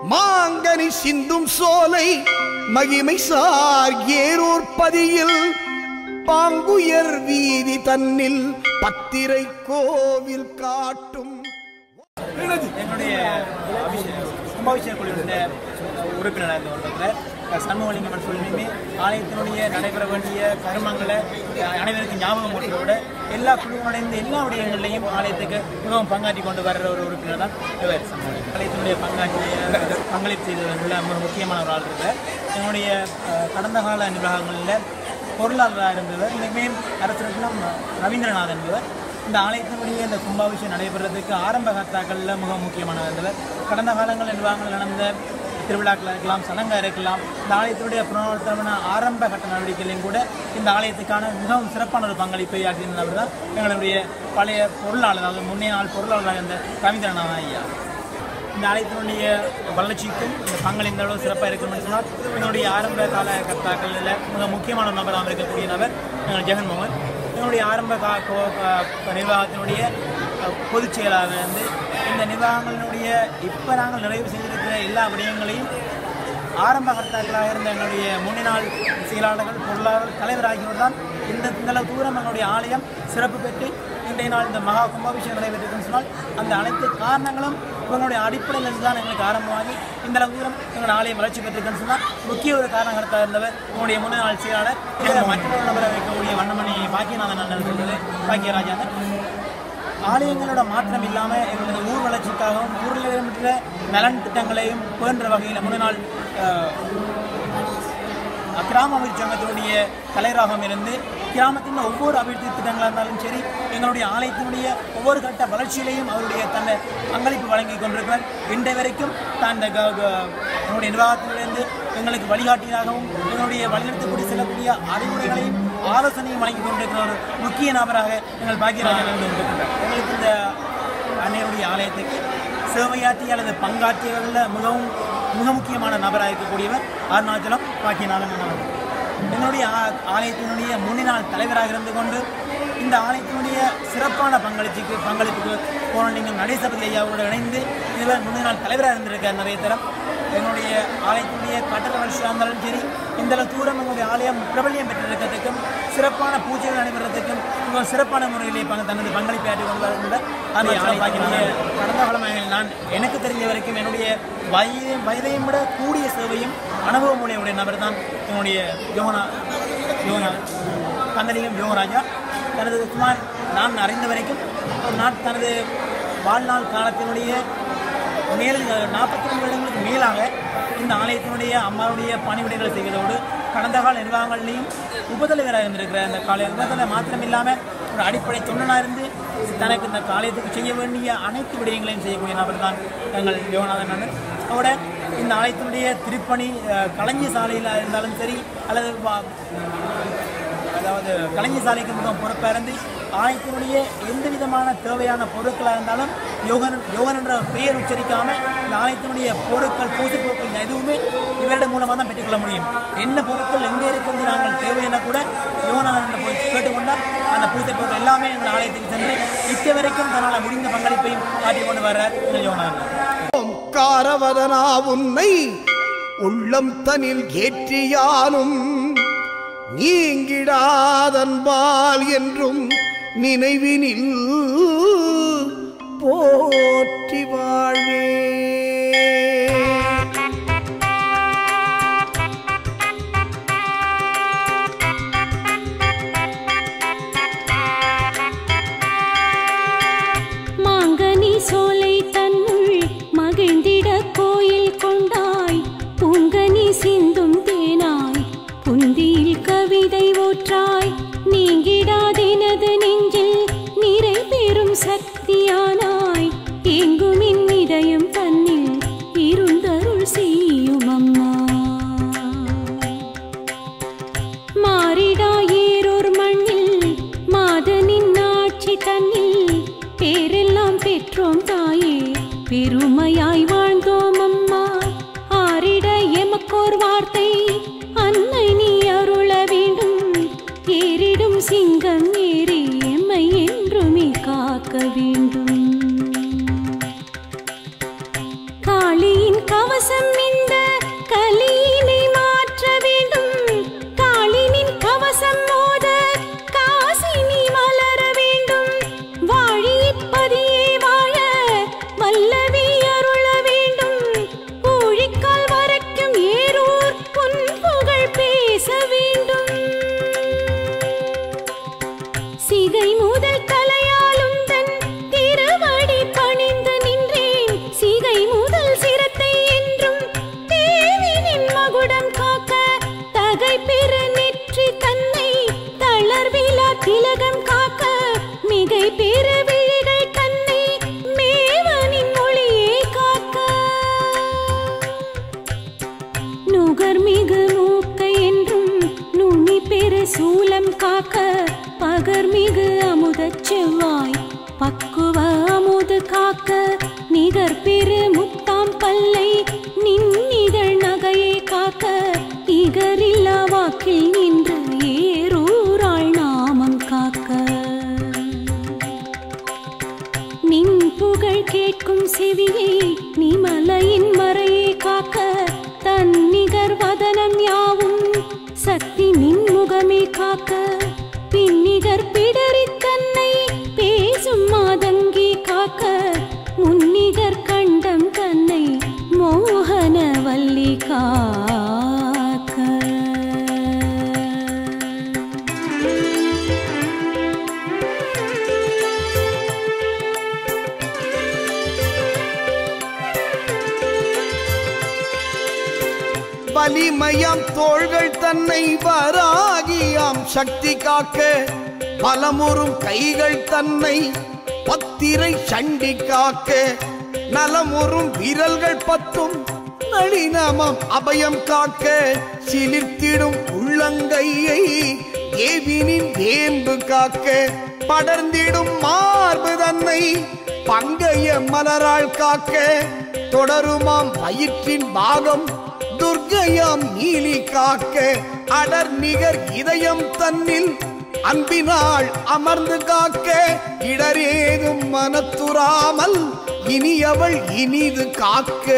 மாங்கனி சிந்தும் சோலை மகிமை சார் ஏரூர் பதியில் பாங்குயர் வீதி தன்னில் பத்திரை கோவில் காட்டும் என்னுடைய அபிஷேக கும்பாபிஷேக குழுவினுடைய உறுப்பினராக இருந்த ஒருத்தர் சண்முகலிங்கம் சொல்லியுமே ஆலயத்தினுடைய நடைபெற வேண்டிய கர்மங்களை அனைவருக்கும் ஞாபகம் ஊட்டுறதோட எல்லா குழுவினுடைய எல்லா விடயங்களையும் ஆலயத்துக்கு மிகவும் பங்காற்றி கொண்டு வர்ற ஒரு உறுப்பினர் தான் இவர் சண்முகலிங்கம். ஆலயத்தினுடைய பங்காற்றிய பங்களிப்பு செய்தவர்களில் மிக முக்கியமான ஒரு ஆள் இருக்கிறார் என்னுடைய அஹ், கடந்த கால நிர்வாகங்களில் பொருளாளராக இருந்தவர் இனிமே அரசரத்னம் ரவீந்திரநாத் என்பவர் இந்த ஆலயத்தினுடைய இந்த கும்பாபிஷேகம் நடைபெறதுக்கு ஆரம்ப கர்த்தாக்களில் மிக முக்கியமான இருந்தவர் கடந்த காலங்கள் நிர்வாகங்கள் நடந்த திருவிழாக்கள் இருக்கலாம் சடங்காக இருக்கலாம் இந்த ஆலயத்தினுடைய புனர்த்தமான ஆரம்ப கட்ட நடவடிக்கைகளையும் கூட இந்த ஆலயத்துக்கான மிகவும் சிறப்பான ஒரு பங்களிப்பை ஆற்றியிருந்தவர் தான் எங்களுடைய பழைய பொருளாளர் அதாவது முன்னே நாள் பொருளாளராக இருந்த ரவீந்திரநாத் ஐயா இந்த ஆலயத்தினுடைய வளர்ச்சிக்கும் இந்த பங்கள் இந்த அளவு சிறப்பாக இருக்கும்னு சொன்னால் என்னுடைய ஆரம்ப கால கர்த்தாக்களில் மிக முக்கியமான ஒரு நபராக இருக்கக்கூடிய நபர் எங்கள் ஜெகன்மோகன் என்னுடைய ஆரம்ப கா கோ- கா- நிர்வாகத்தினுடைய அஹ், பொதுச் செயலாளர் வந்து இந்த நிர்வாகங்களினுடைய இப்போ நாங்கள் நிறைவு செய்திருக்கிற எல்லா விடயங்களையும் ஆரம்ப கர்த்தாக்களாக இருந்த எங்களுடைய முன்னாள் செயலாளர்கள் பொருளாளர் தலைவர் ஆகியோர் தான் இந்த இந்த அளவு தூரம் எங்களுடைய ஆலயம் சிறப்பு பெற்று இன்றைய நாள் இந்த மகா கும்பாபிஷேகம் நடைபெற்றிருக்குன்னு சொன்னால் அந்த அனைத்து காரணங்களும் இவங்களுடைய அடிப்படையில் இருந்து தான் எங்களுக்கு ஆரம்பமாகி இந்த அளவு தூரம் எங்கள் ஆலயம் வளர்ச்சி பெற்றிருக்குன்னு சொன்னால் முக்கிய ஒரு காரணகர்த்தாக இருந்தவர் உங்களுடைய முன்னாள் செயலாளர் இதில் மற்றொரு நபரை வைக்கக்கூடிய வண்ணமணி பாக்கியநாதன் அண்ணன் சொல்வது பாக்கியராஜாந்தன் ஆலயங்களோட மாற்றம் இல்லாமல் எங்களது ஊர் வளர்ச்சிக்காகவும் ஊரில் இருக்கின்ற நலன் திட்டங்களையும் பேன்ற வகையில் முன்னாள் கிராம அபிவிருத்தி சங்கத்தினுடைய தலைவராகவும் இருந்து கிராமத்தின் ஒவ்வொரு அபிவிருத்தி திட்டங்களாக இருந்தாலும் சரி எங்களுடைய ஆலயத்தினுடைய ஒவ்வொரு கட்ட வளர்ச்சியிலையும் அவருடைய தன்னை பங்களிப்பு வழங்கி கொண்டிருக்கிறார் இன்றை வரைக்கும் தான் இந்த க- க- எங்களுடைய நிர்வாகத்திலிருந்து எங்களுக்கு வழிகாட்டியாகவும் எங்களுடைய வழிநடத்தக்கூடிய செல்லக்கூடிய அறிவுரைகளையும் ஆலோசனையும் வழங்கி கொண்டிருக்கிற ஒரு முக்கிய நபராக எங்கள் பாக்கியராஜன் இருந்து கொண்டிருக்கிறார் எங்களுக்கு இந்த அன்னையுடைய ஆலயத்துக்கு சேவையாற்றி அல்லது பங்காற்றியவர்களில் மிகவும் மிக முக்கியமான நபராக இருக்கக்கூடியவர் அருணாச்சலம் பாக்கியநாதன் அவர் என்னுடைய ஆ- ஆலயத்தினுடைய முன்னாள் தலைவராக இருந்து கொண்டு இந்த ஆலயத்தினுடைய சிறப்பான பங்களிப்புக்கு பங்களிப்புக்கு போனலிங்கம் நடேசபதி ஐயாவோடு இணைந்து இதுவரை முன்னாள் தலைவராக இருந்திருக்கார் நிறைய தரம் என்னுடைய ஆலயத்தினுடைய கட்டட வளர்ச்சியாக இருந்தாலும் சரி இந்த அளவு தூரம் எங்களுடைய ஆலயம் பிரபல்யம் பெற்றிருக்கிறதுக்கும் சிறப்பான பூஜைகள் நடைபெறதுக்கும் மிகவும் சிறப்பான முறையிலே பங்கு தனது பங்களிப்பை ஆற்றி கொண்டு வருகின்ற அருணாச்சலம் பாக்கியநாதன் கடந்த காலமாக நான் எனக்கு தெரிஞ்ச வரைக்கும் என்னுடைய வயதை வயதையும் விட கூடிய சேவையும் அனுபவமுடைய உடைய நபர் தான் என்னுடைய யோகனா யோகனா கந்தலிங்கம் யோகராஜா தனது சுமார் நான் அறிந்த வரைக்கும் ஒரு நாட் தனது வாழ்நாள் காலத்தினுடைய மேல் நாற்பத்தி ரெண்டு வருடங்களுக்கு மேலாக இந்த ஆலயத்தினுடைய அம்மாவுடைய பணிவிடைகளை செய்வதோடு கடந்த கால நிர்வாகங்களையும் உபதலைவராக இருந்திருக்கிற அந்த காலை உபதலை மாத்திரம் இல்லாமல் ஒரு அடிப்படை தொண்டனாக இருந்து தனக்கு இந்த காலயத்துக்கு செய்ய வேண்டிய அனைத்து விடயங்களையும் செய்யக்கூடிய நபர் தான் எங்கள் யோகநாதன் அண்ணன் அதோட இந்த ஆலயத்தினுடைய திருப்பணி அஹ், களஞ்சிய சாலையில் இருந்தாலும் சரி அல்லது வா- அதாவது கலைஞர் சாலைக்கு மிகவும் பொறுப்பாக இருந்து ஆலயத்தினுடைய எந்த விதமான தேவையான பொருட்களாக இருந்தாலும் யோகன் யோகன் என்ற பெயர் உச்சரிக்காமல் இந்த ஆலயத்தினுடைய பொருட்கள் பூஜை பொருட்கள் எதுவுமே இவரிடம் மூலமாக தான் பெற்றுக்கொள்ள முடியும் என்ன பொருட்கள் எங்கே இருக்கிறது நாங்கள் தேவையான கூட யோகனான போய் கேட்டுக்கொண்டால் அந்த பூஜை பொருட்கள் எல்லாமே எங்கள் ஆலயத்துக்கு சென்று இத்த வரைக்கும் தன்னால் முடிந்த பங்களிப்பையும் காட்டிக் கொண்டு வர்றார் இந்த யோகனான் காரவதனா உன்னை உள்ளம் தனில் ஏற்றியானும் நீங்கிடாதன்பால் என்றும் நினைவினில் போற்றி வாழ்வே மாங்கனி சோலை தன்னுள் மகிழ்ந்திட கோயில் கொண்டாய் பூங்கனி சிந்தும் தேனாய் புந்தியில் கவிதை ஓற்றாய் நீங்கிடாதெனது நெஞ்சில் நிறை பெறும் சக்தியானாய் எங்குமின் இதயம் தன்னில் இருந்தருள் செய்யும் அம்மா மாறிடா ஏறோர் மண்ணில் மாதனின் ஆட்சி தன்னில் பேரெல்லாம் பெற்றோம் தாயே பெருமையாய் வாழ்ந்தோம் அம்மா ஆரிட எமக்கோர் வார்த்தை பகர்மிகு அமுதச் செவ்வாய் பக்குவ அமுது காக்க நிகர் பெரு முத்தாம் பல்லை நின்னிதழ் நகையை காக்க இகரில்லா வாக்கில் நின்று ஏரூராள் நாமம் காக்க நின் புகழ் கேட்கும் செவியை நிமலையின் மறையை காக்க தன் நிகர் வதனம் யாவும் சக்தி நின் முகமே காக்க பின்னிகர் பிடரித் தன்னை பேசும் மாதங்கி காக்க முன்னிகர் கண்டம் தன்னை மோகன வல்லி காக்க வலிமையாம் தோள்கள் தன்னை வராகியாம் சக்தி காக்க பலமுறும் கைகள் தன்னை பத்திரை சண்டி காக்க நலமுறும் விரல்கள் பத்தும் நளினமாம் அபயம் காக்க சிலிர்த்திடும் உள்ளங்கையை தேவினின் வேம்பு காக்க படர்ந்திடும் மார்பு தன்னை பங்கைய மலரால் காக்க தொடருமாம் வயிற்றின் பாகம் துர்க்கையாம் நீலி காக்க அடர் நிகர் இதயம் தன்னில் அன்பினாள் அமர்ந்து காக்க இடரேதும் மனத்துறாமல் இனியவள் இனிது காக்க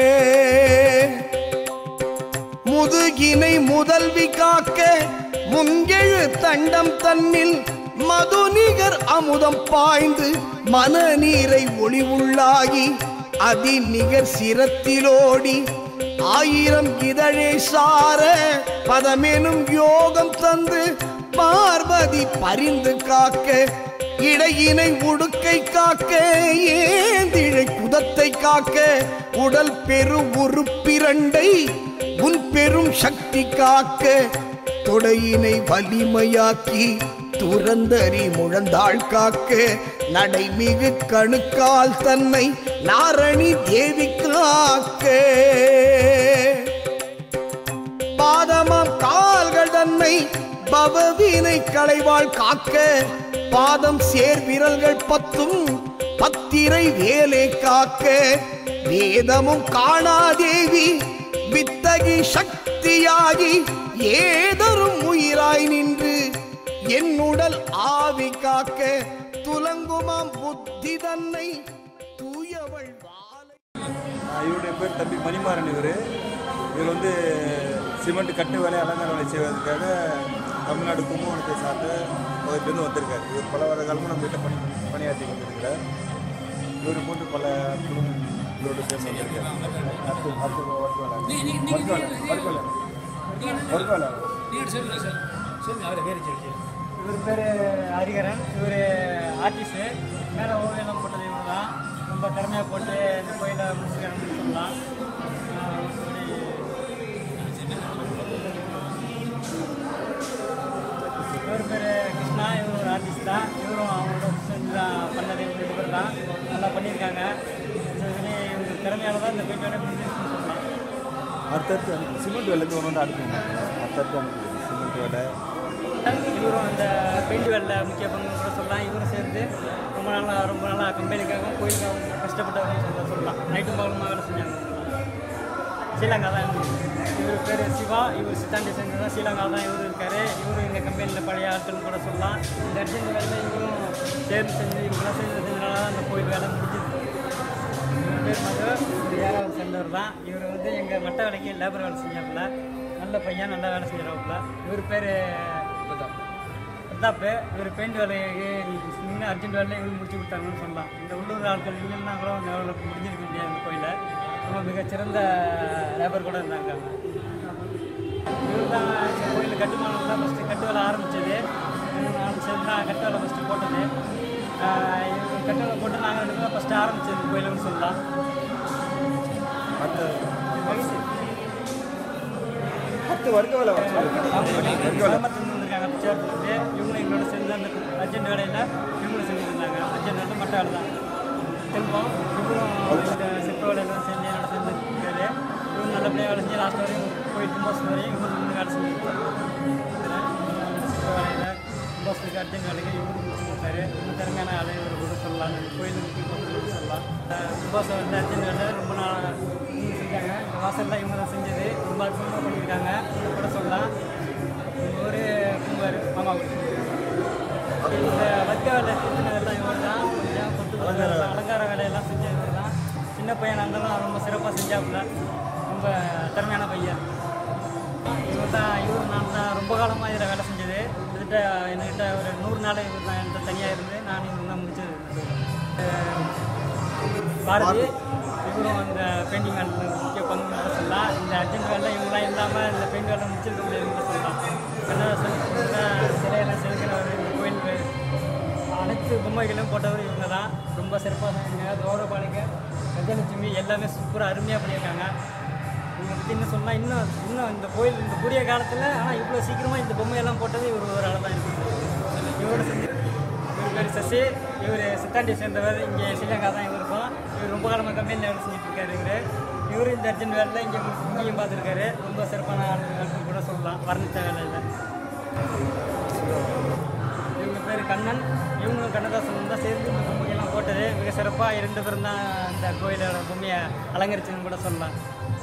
முதுகினை முதல்வி காக்க முங்கெழு தண்டம் தன்னில் மதுநிகர் அமுதம் பாய்ந்து மனநீரை ஒளி உள்ளாகி அதிநிகர் சிரத்திலோடி ஆயிரம் இதழே சார பதமெனும் யோகம் தந்து பார்வதி பரிந்து காக்க இடையினை உடுக்கை காக்க ஏந்திழை குதத்தை காக்க உடல் பெரு உறுப்பிரண்டை உன் பெரும் சக்தி காக்க தொடையினை வலிமையாக்கி துறந்தறி முழந்தாள் காக்க நடைமிகு கணுக்கால் தன்னை நாரணி தேவி காக்க பாதமாம் கால்கள் தன்னை பவவினை களைவாள் காக்க பாதம் சேர் விரல்கள் பத்தும் பத்திரை வேலை காக்க வேதமும் காணாதேவி வித்தகி சக்தியாகி ஏதரும் உயிராய் நின்று என் உடல் ஆவி காக்க துலங்குமாம் புத்தி தன்னை தூயவள் வாழை ஆஹ் இவருடைய பேர் தம்பி மணிமாறன் இவர் இவர் வந்து சிமெண்ட் கட்டு வேலை அலங்கார வேலை செய்வதற்காக தமிழ்நாடு கும்பகோணத்தை சார்ந்த பகுதியிலேருந்து வந்திருக்காரு இவர் பல வருட காலமாக நம்ம வீட்டில் பணி பணியாற்றி கொண்டிருக்கிறார் இவர் போட்டு பல ஆட்களும் இவரோடு சேர்ந்து வந்திருக்காரு அடுத்து அடுத்து ஒர்க் வேலை ஒர்க் வேலை ஒர்க் வேலை ஒர்க் வேலை இவர் பேர் ஹரிகரன் இவர் ஆர்டிஸ்ட்டு மேலே ஓவியம் போட்டது இவர் தான் ரொம்ப திறமையாக போட்டு இந்த கோயிலை முடிச்சுக்கணும்னு சொல்லலாம் ஆஹ் மற்றபடி இவர் பேர் கிருஷ்ணா இவர் ஒரு ஆர்டிஸ்ட் தான் இவரும் அவங்களோட சேர்ந்து தான் பண்ணது இவங்க ரெண்டு பேர் தான் நல்லா பண்ணியிருக்காங்க இதுலேயே இவங்க திறமையால தான் இந்த கோயில் வேலை முடிஞ்சிருக்குன்னு சொல்லலாம் அடுத்தடுத்து அனுப்பி சிமெண்ட் வேலைக்கு ஒன்று வந்து அனுப்பிங்க அடுத்தடுத்து அனுப்பி சிமெண்ட் வேலை இவரும் அந்த பெயிண்ட் வேலையில் முக்கிய பங்கு கூட சொல்லலாம் இவரும் சேர்ந்து ரொம்ப நாளாக ரொம்ப நாளாக கம்பெனிக்காகவும் கோயிலுக்காகவும் கஷ்டப்பட்டவங்க சொல்ல சொல்லலாம் நைட்டும் பகலுமாக வேலை செஞ்சாங்க ஸ்ரீலங்கா தான் இவர் பேர் சிவா இவர் சித்தாண்டி சேர்ந்து தான் ஸ்ரீலங்கா தான் இவர் இருக்கார் இவரும் எங்கள் கம்பெனியில் பழைய ஆட்கள் கூட சொல்லலாம் இந்த அர்ஜென்ட் வேலை இவரும் சேர்ந்து செஞ்சு இவங்களாம் சேர்ந்து செஞ்சதுனால தான் அந்த கோயில் வேலை முடிஞ்சுது இவர் பேர் மது இவர் ஏழாவது சேர்ந்தவர் தான் இவர் வந்து எங்கள் மட்ட வேலைக்கு லேபர் வேலை செஞ்சாப்புல நல்ல பையன் நல்லா வேலை செஞ்சிடறாப்புல இவர் பேர் பிரதாப் இவர் பெயிண்ட் வேலைக்கு நின்று அர்ஜென்ட் வேலையை இவங்க முடிச்சு கொடுத்தாங்கன்னு சொல்லலாம் இந்த உள்ளூர் ஆட்கள் இல்லைன்னா கூட அந்த வேலை முடிஞ்சிருக்க முடியாது இந்த கோயிலை ரொம்ப மிகச்சிறந்த லேபர் கூட இருந்தாங்க இவர் தான் இந்த கோயில் கட்டுமானம் தான் ஃபஸ்ட்டு கட்டு வேலை ஆரம்பித்தது நானும் சேர்ந்து தான் கட்டு வேலை ஃபஸ்ட்டு போட்டது ஆஹ் இவர் கட்டு வேலை போட்டு நாங்கள் ரெண்டு பேரும் ஃபஸ்ட்டு ஆரம்பித்தது கோயிலுன்னு சொல்லலாம் அடுத்த வயசு அடுத்து வர்க்க வேலை வர சொல்லுங்க கிராமத்துலேருந்து வந்திருக்காங்க பிச்சாரத்துலேருந்து இவங்களும் எங்களோட சேர்ந்து அந்த அர்ஜென்ட் வேலையில் இவங்களும் செஞ்சு இருந்தாங்க அர்ஜென்ட் வேலை மட்டும் வேலை தான் திரும்பவும் இவரும் இந்த சிற்ப வேலையில் சேர்ந்து என்னோட சேர்ந்து இருக்காரு இவங்க நல்லபடியாக வேலை செஞ்சு லாஸ்ட் வரையும் போயிட்டு கும்போஸ் வரையும் இவங்க வந்து வேலை செஞ்சுருக்காங்க சிற்ப வேலையில் ரொம்ப போஸ்ட்டுக்கு அர்ஜென்ட் வேலைக்கு இவரு முடிச்சு கொடுத்தாரு ரொம்ப திறமையான ஆளு இவர் கூட சொல்லலாம் இந்த கோயில் முக்கிய போஸ்ட் சொல்லலாம் பாஸ் வந்து அர்ஜென்ட் வேலை ரொம்ப நாள் இவங்க செஞ்சாங்க இந்த வாசல்லாம் இவங்க தான் செஞ்சது ரொம்ப அற்புதமாக பண்ணியிருக்காங்க இதை கூட சொல்லலாம் ஒரு கும்பர் மாமா இந்த வர்க்க வேலை செஞ்சதெல்லாம் இவர் தான் கொஞ்சம் கொத்து வேலை, அலங்கார வேலையெல்லாம் செஞ்சது இவர் தான் சின்ன பையனாக இருந்தாலும் ரொம்ப சிறப்பாக செஞ்சாப்புல ரொம்ப திறமையான பையன் இவர் தான் இவர் நான் தான் ரொம்ப காலமாக இதில் வேலை செஞ்சது கிட்டத்தட்ட என்கிட்ட ஒரு நூறு நாள் இவர் தான் என்கிட்ட தனியாக இருந்து நான் இவர் தான் முடிச்சது அஹ் பாரதி இவரும் அந்த பெயிண்டிங் வேலையில் முக்கிய பங்கு கூட சொல்லலாம் இந்த அர்ஜென்ட் வேலை இவங்களாம் இல்லாமல் இந்த பெயிண்ட் வேலை முடிச்சிருக்க முடியாதுன்னு சொல்லலாம் கண்ணதாசன் இவங்க சிலையெல்லாம் செலுக்கிறவர் இந்த கோயிலுக்கு அனைத்து பொம்மைகளும் போட்டவர் இவங்க தான் ரொம்ப சிறப்பாக செஞ்சாங்க கௌரவபாலிக கஜலட்சுமி எல்லாமே சூப்பராக அருமையாக பண்ணியிருக்காங்க இவங்க பற்றி இன்னும் சொன்னால் இன்னும் இன்னும் இந்த கோயில் இந்த கூடிய காலத்தில் ஆனால் இவ்வளோ சீக்கிரமாக இந்த பொம்மையெல்லாம் போட்டது இவர் ஒரு ஆள் தான் இருக்குது இவரோட செஞ்சு இவர் பேர் சசி இவர் சித்தாண்டியை சேர்ந்தவர் இங்கே ஸ்ரீலங்கா தான் இவருக்கும் இவர் ரொம்ப காலமாக கம்பெனியில் வேலை செஞ்சுட்டு இருக்காரு இவர் இவர் இந்த அர்ஜென்ட் வேலையில் இங்கே இங்கேயும் பார்த்துருக்காரு ரொம்ப சிறப்பான ஆளுன்னு கூட சொல்லலாம் வர்ணித்த வேலையில் இவங்க பேர் கண்ணன் இவங்களும் கண்ணதாசன் தான் சேர்ந்து இந்த பொம்மையெல்லாம் போட்டது மிக சிறப்பாக இரண்டு பேரும் தான் இந்த கோயிலோட பொம்மையை அலங்கரிச்சுன்னு கூட சொல்லலாம்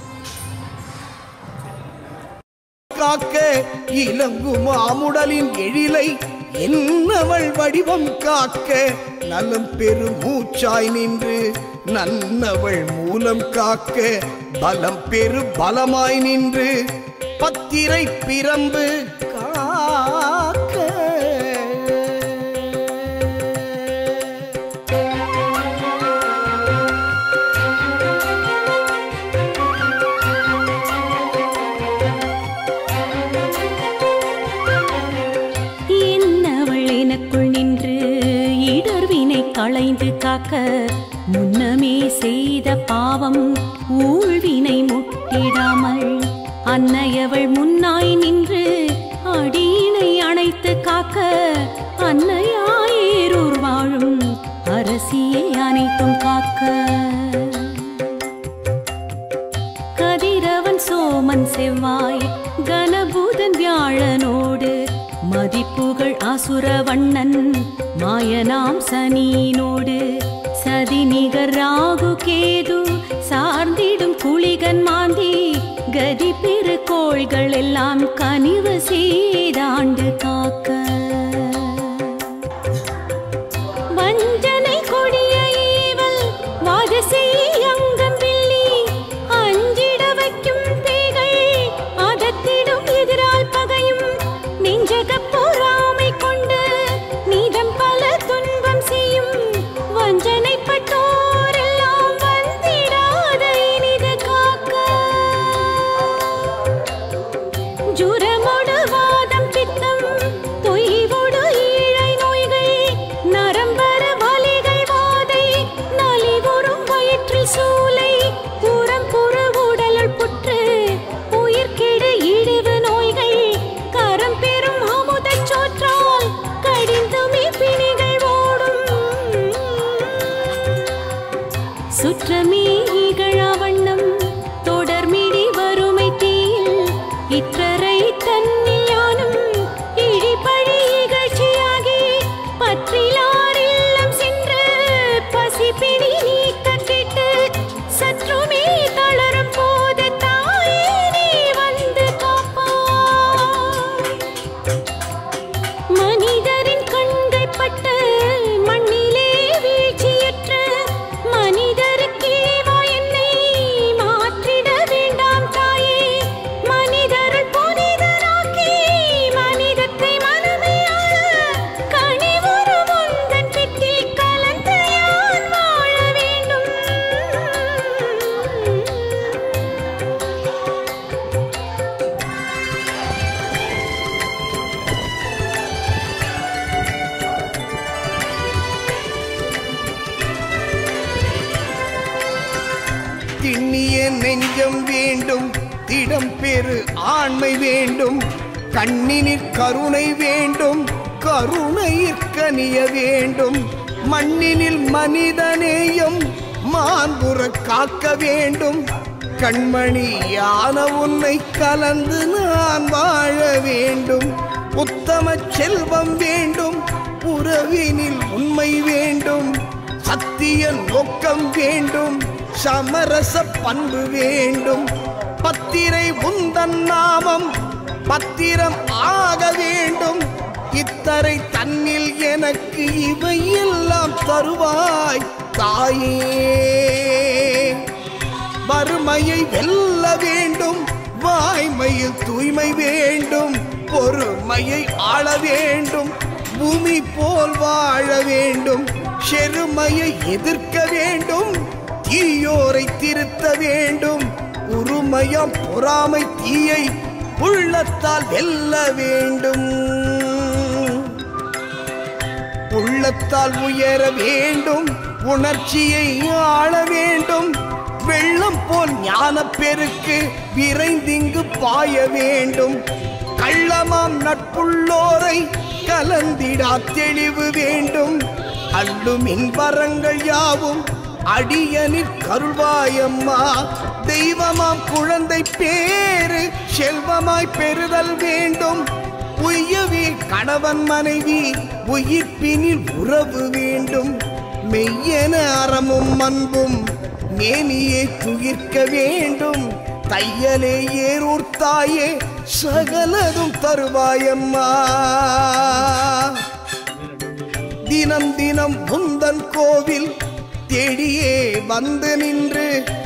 காக்க இலங்கும் ஆமுடலின் எழிலை என்னவள் வடிவம் காக்க நலம் பெருமூச்சாய் நின்று நன்னவள் மூலம் காக்க பலம் பெரு பலமாய் நின்று பத்திரை பிரம்பு காக்க என்னவள் எனக்குள் நின்று இடர்வினை களைந்து காக்க முன்னமே செய்த பாவம் ஊழ்வினை முட்டிடாமல் அன்னையவள் முன்னாய் நின்று அடியினை அணைத்து காக்க அன்னையாயிரூர் வாழும் அரசியை அனைத்தும் காக்க கதிரவன் சோமன் செவ்வாய் கனபூதன் வியாழனோடு மதிப்புகள் அசுர வண்ணன் மாயனாம் சனியினோடு சதி நிகர் ராகு கேது சார்ந்திடும் குளிகன் மாந்தி கதி பெரு கோள்கள் எல்லாம் கனிவு செய்தாண்டு காக்க வஞ்சனை கொடிய ஈவல் வாதசெய் அங்கம் பில்லி அஞ்சிட வைக்கும் பேய்கள் அதத்திடும் எதிரால் பகையும் நெஞ்சகப் பொறாமை கொண்டு நீதம் பல துன்பம் செய்யும் வஞ்சனைப்பட்டோரெல்லாம் வந்திடாத இனிது காக்க ஜுரமொடு வாதம் பித்தம் தொய்வொடு ஈழை நோய்கள் நரம்பர வலிகள் வாதை நலிவுறும் வயிற்றில் சூலை புறம் புற உடலுள் புற்று உயிர்கெடு இழிவு நோய்கள் கரம் பெறும் அமுதச் சோற்றால் கடிந்துமே பிணிகள் ஓடும் சுற்றமே இகழா வண்ணம் தொடர்மிடி வறுமை தீயில் இற்றரை தன்னில் யானும் இழிபழி இகழ்ச்சியாகி பற்றிலார் இல்லம் சென்று பசிப்பிணி நீக்க கேட்டு சற்றுமே தளரும் போது தாயே நீ வந்து காப்பாய் மனிதரின் கண்கள் பட்டு மண்ணிலே வீழ்ச்சியற்ற மனிதருக்கு இறைவா என்னை மாற்றிட வேண்டாம் தாயே மனிதருள் புனிதராக்கி மனிதத்தை மனமையாள கனிவுறு முந்தன் பித்தில் கலந்து யான் வாழ வேண்டும் திண்ணிய நெஞ்சம் வேண்டும் திடம் பெரு ஆண்மை வேண்டும் கண்ணினிற் கருணை வேண்டும் கருணையிற் கனிய வேண்டும் மண்ணினில் மனிதநேயம் மாண்புற காக்க வேண்டும் கண்மணியான உன்னை கலந்து நான் வாழ வேண்டும் உத்தம செல்வம் வேண்டும் உறவினில் உண்மை வேண்டும் சத்திய நோக்கம் வேண்டும் சமரச பண்பு வேண்டும் பத்திரை உந்தன் நாமம் பத்திரம் ஆக வேண்டும் இத்தரை தன்னில் எனக்கு இவையெல்லாம் தருவாய் தாயே வறுமையை வெல்ல வேண்டும் வாய்மையில் தூய்மை வேண்டும் பொறுமையை ஆள வேண்டும் பூமி போல் வாழ வேண்டும் செருமையை எதிர்க்க வேண்டும் தீயோரை திருத்த வேண்டும் உரிமையாம் பொறாமை தீயை உள்ளத்தால் வெல்ல வேண்டும் உள்ளத்தால் உயர வேண்டும் உணர்ச்சியை ஆள வேண்டும் வெள்ளம் போல் ஞான பெருக்கு விரைந்திங்கு பாய வேண்டும் கள்ளமாம் நட்புள்ளோரை கலந்திடா தெளிவு வேண்டும் அள்ளும் இன்பரங்கள் யாவும் அடியனிற் கருள்வாயம்மா தெய்வமாம் குழந்தை பேரு செல்வமாய் பெறுதல் வேண்டும் உய்யவே கணவன் மனைவி உயிர்ப்பினில் உறவு வேண்டும் மெய்யென அறமும் அன்பும் மேனியை துயிர்க்க வேண்டும் தையலே ஏரூர் தாயே சகலதும் தருவாயம்மா தினம் தினம் முந்தன் கோவில் தேடியே வந்து நின்று